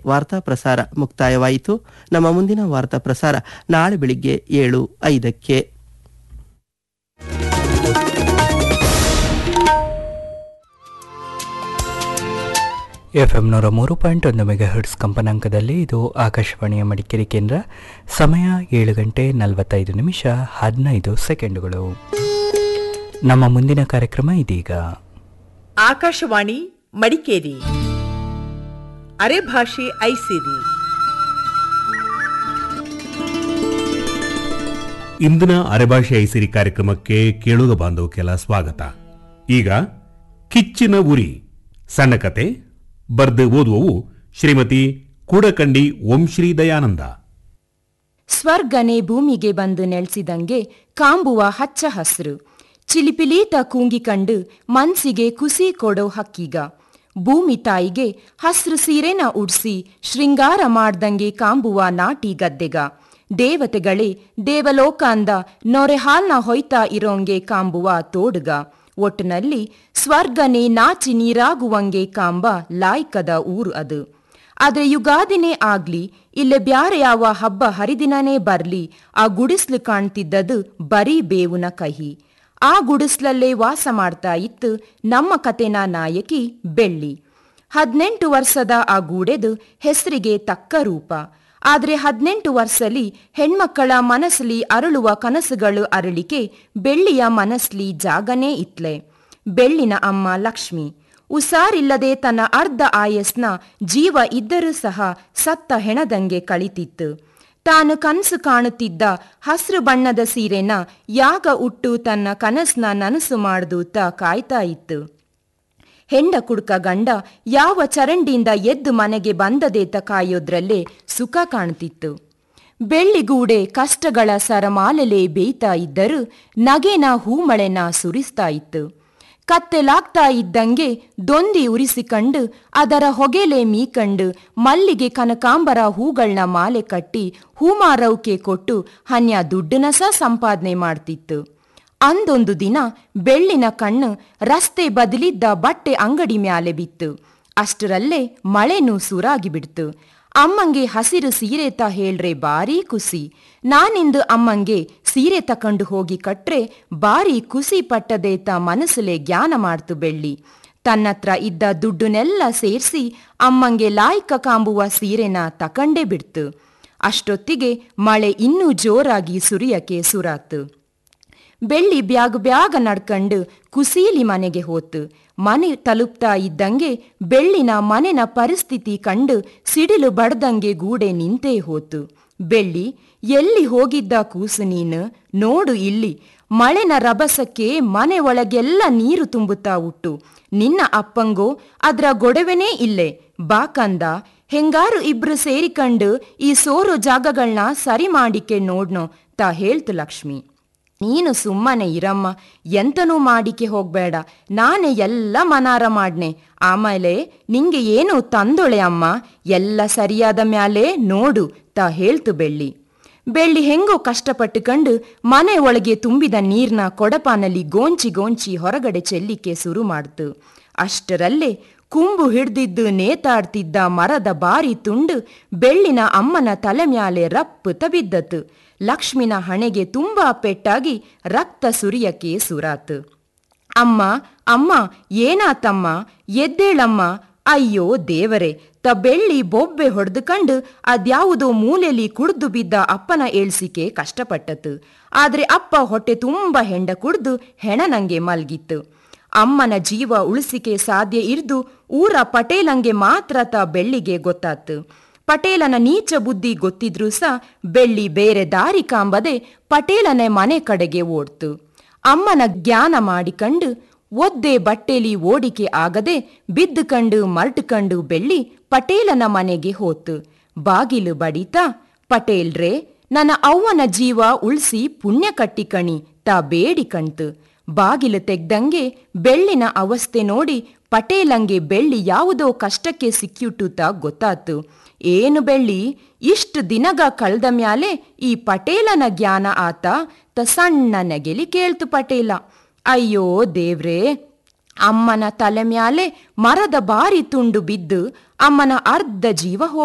ವಾರ್ತಾ ಪ್ರಸಾರ ಮುಕ್ತಾಯವಾಯಿತು ನಮ್ಮ ಮುಂದಿನ ವಾರ್ತಾ ಪ್ರಸಾರ ನಾಳೆ ಬೆಳಿಗ್ಗೆ ಏಳು ಐದಕ್ಕೆ ಎಫ್ಎಂ ನೂರ ಮೂರು ಪಾಯಿಂಟ್ ಒಂದು ಮೆಗಾ ಹರ್ಟ್ಸ್ ಕಂಪನಾಂಕದಲ್ಲಿ ಇದು ಆಕಾಶವಾಣಿಯ ಮಡಿಕೇರಿ ಕೇಂದ್ರ ಸಮಯ ಏಳು ಗಂಟೆ ನಲವತ್ತೈದು ನಿಮಿಷ ಹದಿನೈದು ಸೆಕೆಂಡುಗಳು ನಮ್ಮ ಮುಂದಿನ ಕಾರ್ಯಕ್ರಮ ಇದೀಗ ಆಕಾಶವಾಣಿ ಮಡಿಕೇರಿ ಅರೆಭಾಷೆ ಐಸಿರಿ ಇಂದಿನ ಅರೆಭಾಷೆ ಐಸಿರಿ ಕಾರ್ಯಕ್ರಮಕ್ಕೆ ಕೇಳುಗ ಬಾಂಧವಕ್ಕೆಲ್ಲ ಸ್ವಾಗತ ಈಗ ಕಿಚ್ಚಿನ ಉರಿ ಸಣ್ಣ ಕತೆ ಬರ್ದು ಓದುವವು ಶ್ರೀಮತಿ ಕೂಡಕಂಡಿ ವಂಶ್ರೀ ದಯಾನಂದ ಸ್ವರ್ಗನೆ ಭೂಮಿಗೆ ಬಂದು ನೆಲೆಸಿದಂಗೆ ಕಾಂಬುವ ಹಚ್ಚ ಹಸ್ರು ಚಿಲಿಪಿಲೀತ ಕೂಂಗಿಕಂಡು ಮನ್ಸಿಗೆ ಕುಸಿ ಕೊಡೋ ಹಕ್ಕಿಗ ಭೂಮಿ ತಾಯಿಗೆ ಹಸ್ರು ಸೀರೆನ ಉಡ್ಸಿ ಶೃಂಗಾರ ಮಾಡ್ದಂಗೆ ಕಾಂಬುವ ನಾಟಿ ಗದ್ದೆಗ ದೇವತೆಗಳೇ ದೇವಲೋಕ ಅಂದ ನೊರೆ ಹಾಲ್ನ ಹೊಯ್ತಾ ಇರೋಂಗೆ ಕಾಂಬುವ ತೋಡುಗ ಒಟ್ಟಿನಲ್ಲಿ ಸ್ವರ್ಗನೇ ನಾಚಿ ನೀರಾಗುವಂಗೆ ಕಾಂಬ ಲಾಯ್ಕದ ಊರು ಅದು ಆದ್ರೆ ಯುಗಾದಿನೇ ಆಗ್ಲಿ ಇಲ್ಲೇ ಬ್ಯಾರೆ ಯಾವ ಹಬ್ಬ ಹರಿದಿನನೇ ಬರ್ಲಿ ಆ ಗುಡಿಸ್ಲು ಕಾಣ್ತಿದ್ದದು ಬರೀ ಬೇವುನ ಕಹಿ ಆ ಗುಡಿಸ್ಲಲ್ಲೇ ವಾಸ ಮಾಡ್ತಾ ಇತ್ತು ನಮ್ಮ ಕತೆನ ನಾಯಕಿ ಬೆಳ್ಳಿ ಹದಿನೆಂಟು ವರ್ಷದ ಆ ಗೂಡೆದು ಹೆಸರಿಗೆ ತಕ್ಕ ರೂಪ ಆದ್ರೆ ಹದಿನೆಂಟು ವರ್ಷಲಿ ಹೆಣ್ಮಕ್ಕಳ ಮನಸ್ಸಲಿ ಅರಳುವ ಕನಸುಗಳು ಅರಳಿಕೆ ಬೆಳ್ಳಿಯ ಮನಸ್ಲಿ ಜಾಗನೇ ಇತ್ಲೆ ಬೆಳ್ಳಿನ ಅಮ್ಮ ಲಕ್ಷ್ಮಿ ಉಸಾರಿಲ್ಲದೆ ತನ್ನ ಅರ್ಧ ಆಯಸ್ನ ಜೀವ ಇದ್ದರೂ ಸಹ ಸತ್ತ ಹೆಣದಂಗೆ ಕಳಿತಿತ್ತು ತಾನು ಕನಸು ಕಾಣುತ್ತಿದ್ದ ಹಸಿರು ಬಣ್ಣದ ಸೀರೆನ ಯಾಗ ಉಟ್ಟು ತನ್ನ ಕನಸ್ನ ನನಸು ಮಾಡ್ದೂತ ಕಾಯ್ತಾ ಇತ್ತು ಹೆಂಡ ಕುಡ್ಕ ಗಂಡ ಯಾವ ಚರಂಡಿಯಿಂದ ಎದ್ದು ಮನೆಗೆ ಬಂದದೇತ ಕಾಯೋದ್ರಲ್ಲೇ ಸುಖ ಕಾಣ್ತಿತ್ತು ಬೆಳ್ಳಿಗೂಡೆ ಕಷ್ಟಗಳ ಸರಮಾಲೆಲೆ ಬೇಯ್ತಾ ಇದ್ದರೂ ನಗೆನ ಹೂಮಳೆನ ಸುರಿಸ್ತಾ ಇತ್ತು ಕತ್ತೆಲಾಗ್ತಾ ಇದ್ದಂಗೆ ದೊಂದಿ ಉರಿಸಿಕಂಡು ಅದರ ಹೊಗೆಲೆ ಮೀಕಂಡು ಮಲ್ಲಿಗೆ ಕನಕಾಂಬರ ಹೂಗಳನ್ನ ಮಾಲೆ ಕಟ್ಟಿ ಹೂಮಾರೌಕೆ ಕೊಟ್ಟು ಹನ್ಯ ದುಡ್ಡನ್ನ ಸಹ ಸಂಪಾದನೆ ಮಾಡ್ತಿತ್ತು ಅಂದೊಂದು ದಿನ ಬೆಳ್ಳಿನ ಕಣ್ಣು ರಸ್ತೆ ಬದಲಿದ್ದ ಬಟ್ಟೆ ಅಂಗಡಿ ಮ್ಯಾಲೆ ಬಿತ್ತು ಅಷ್ಟರಲ್ಲೇ ಮಳೆನೂ ಸುರಾಗಿ ಬಿಡ್ತು ಅಮ್ಮಂಗೆ ಹಸಿರು ಸೀರೆ ತ ಹೇಳ್ರೆ ಬಾರೀ ಖುಷಿ ನಾನಿಂದು ಅಮ್ಮಂಗೆ ಸೀರೆ ತಕೊಂಡು ಹೋಗಿ ಕಟ್ರೆ ಬಾರಿ ಖುಷಿ ಪಟ್ಟದೇತ ಮನಸ್ಸಲೆ ಜ್ಞಾನ ಮಾಡ್ತು ಬೆಳ್ಳಿ ತನ್ನತ್ರ ಇದ್ದ ದುಡ್ಡನ್ನೆಲ್ಲ ಸೇರ್ಸಿ ಅಮ್ಮಂಗೆ ಲಾಯ್ಕ ಕಾಂಬುವ ಸೀರೆನ ತಕಂಡೇ ಬಿಡ್ತು ಅಷ್ಟೊತ್ತಿಗೆ ಮಳೆ ಇನ್ನೂ ಜೋರಾಗಿ ಸುರಿಯಕ್ಕೆ ಸುರಾತು ಬೆಳ್ಳಿ ಬ್ಯಾಗ್ ಬ್ಯಾಗ ನಡ್ಕಂಡು ಕುಸೀಲಿ ಮನೆಗೆ ಹೋತು ಮನೆ ತಲುಪ್ತಾ ಇದ್ದಂಗೆ ಬೆಳ್ಳಿನ ಮನೆನ ಪರಿಸ್ಥಿತಿ ಕಂಡು ಸಿಡಿಲು ಬಡ್ದಂಗೆ ಗೂಡೆ ನಿಂತೇ ಹೋತು ಬೆಳ್ಳಿ ಎಲ್ಲಿ ಹೋಗಿದ್ದ ಕೂಸು ನೀನು ನೋಡು ಇಲ್ಲಿ ಮಳೆನ ರಭಸಕ್ಕೆ ಮನೆ ಒಳಗೆಲ್ಲ ನೀರು ತುಂಬುತ್ತಾ ಉಟ್ಟು ನಿನ್ನ ಅಪ್ಪಂಗೋ ಅದ್ರ ಗೊಡವೆನೇ ಇಲ್ಲೇ ಬಾಕಂದ ಹೆಂಗಾರು ಇಬ್ರು ಸೇರಿಕಂಡು ಈ ಸೋರು ಜಾಗಗಳನ್ನ ಸರಿ ಮಾಡಿಕೆ ನೋಡ್ನೋ ತಾ ಹೇಳ್ತು ಲಕ್ಷ್ಮಿ ನೀನು ಸುಮ್ಮನೆ ಇರಮ್ಮ ಎಂತನೂ ಮಾಡಿಕೆ ಹೋಗ್ಬೇಡ ನಾನೇ ಎಲ್ಲ ಮನಾರ ಮಾಡ್ನೆ ಆಮೇಲೆ ನಿಂಗೆ ಏನು ತಂದೊಳೆ ಅಮ್ಮ ಎಲ್ಲ ಸರಿಯಾದ ಮ್ಯಾಲೆ ನೋಡು ತಾ ಹೇಳ್ತು ಬೆಳ್ಳಿ ಬೆಳ್ಳಿ ಹೆಂಗೋ ಕಷ್ಟಪಟ್ಟುಕೊಂಡು ಮನೆ ಒಳಗೆ ತುಂಬಿದ ನೀರ್ನ ಕೊಡಪಾನಲ್ಲಿ ಗೋಂಚಿ ಗೋಂಚಿ ಹೊರಗಡೆ ಚೆಲ್ಲಿಕೆ ಶುರು ಮಾಡ್ತು ಅಷ್ಟರಲ್ಲೇ ಕುಂಬು ಹಿಡ್ದಿದ್ದು ನೇತಾಡ್ತಿದ್ದ ಮರದ ಬಾರಿ ತುಂಡು ಬೆಳ್ಳಿನ ಅಮ್ಮನ ತಲೆ ಮ್ಯಾಲೆ ರಪ್ಪುತ ಬಿದ್ದತು ಲಕ್ಷ್ಮಿನ ಹಣೆಗೆ ತುಂಬಾ ಪೆಟ್ಟಾಗಿ ರಕ್ತ ಸುರಿಯಕ್ಕೆ ಸುರಾತು ಅಮ್ಮ ಅಮ್ಮ ಏನಾತಮ್ಮ ಎದ್ದೇಳಮ್ಮ ಅಯ್ಯೋ ದೇವರೇ ತ ಬೆಳ್ಳಿ ಬೊಬ್ಬೆ ಹೊಡೆದುಕಂಡು ಅದ್ಯಾವುದೋ ಮೂಲೆಯಲ್ಲಿ ಕುಡ್ದು ಬಿದ್ದ ಅಪ್ಪನ ಏಳ್ಸಿಕೆ ಕಷ್ಟಪಟ್ಟತು ಆದ್ರೆ ಅಪ್ಪ ಹೊಟ್ಟೆ ತುಂಬ ಹೆಂಡ ಕುಡ್ದು ಹೆಣನಂಗೆ ಮಲ್ಗಿತ್ತು ಅಮ್ಮನ ಜೀವ ಉಳಿಸಿಕೆ ಸಾಧ್ಯ ಇರ್ದು ಊರ ಪಟೇಲಂಗೆ ಮಾತ್ರ ತ ಬೆಳ್ಳಿಗೆ ಗೊತ್ತಾತು ಪಟೇಲನ ನೀಚ ಬುದ್ಧಿ ಗೊತ್ತಿದ್ರೂ ಸಹ ಬೆಳ್ಳಿ ಬೇರೆ ದಾರಿ ಕಾಂಬದೆ ಪಟೇಲನ ಮನೆ ಕಡೆಗೆ ಓಡ್ತು ಅಮ್ಮನ ಜ್ಞಾನ ಮಾಡಿಕಂಡು ಒದ್ದೆ ಬಟ್ಟೆಲಿ ಓಡಿಕೆ ಆಗದೆ ಬಿದ್ದುಕಂಡು ಮರ್ಟುಕಂಡು ಬೆಳ್ಳಿ ಪಟೇಲನ ಮನೆಗೆ ಹೋತು ಬಾಗಿಲು ಬಡಿತಾ ಪಟೇಲ್ರೇ ನನ್ನ ಅವ್ವನ ಜೀವ ಉಳ್ಸಿ ಪುಣ್ಯ ಕಟ್ಟಿಕಣಿ ತಾ ಬೇಡಿ ಕಣ್ತು ಬಾಗಿಲು ತೆಗ್ದಂಗೆ ಬೆಳ್ಳಿನ ಅವಸ್ಥೆ ನೋಡಿ ಪಟೇಲಂಗೆ ಬೆಳ್ಳಿ ಯಾವುದೋ ಕಷ್ಟಕ್ಕೆ ಸಿಕ್ಕಿಯುಟ್ಟುತ್ತ ಗೊತ್ತಾತು ಏನು ಬೆಳ್ಳಿ ಇಷ್ಟು ದಿನಗ ಕಳ್ದ ಮ್ಯಾಲೆ ಈ ಪಟೇಲನ ಜ್ಞಾನ ಆತ ತ ಸಣ್ಣ ನೆಗೆಲಿ ಕೇಳ್ತು ಪಟೇಲ ಅಯ್ಯೋ ದೇವ್ರೇ ಅಮ್ಮನ ತಲೆ ಮ್ಯಾಲೆ ಮರದ ಬಾರಿ ತುಂಡು ಬಿದ್ದು ಅಮ್ಮನ ಅರ್ಧ ಜೀವ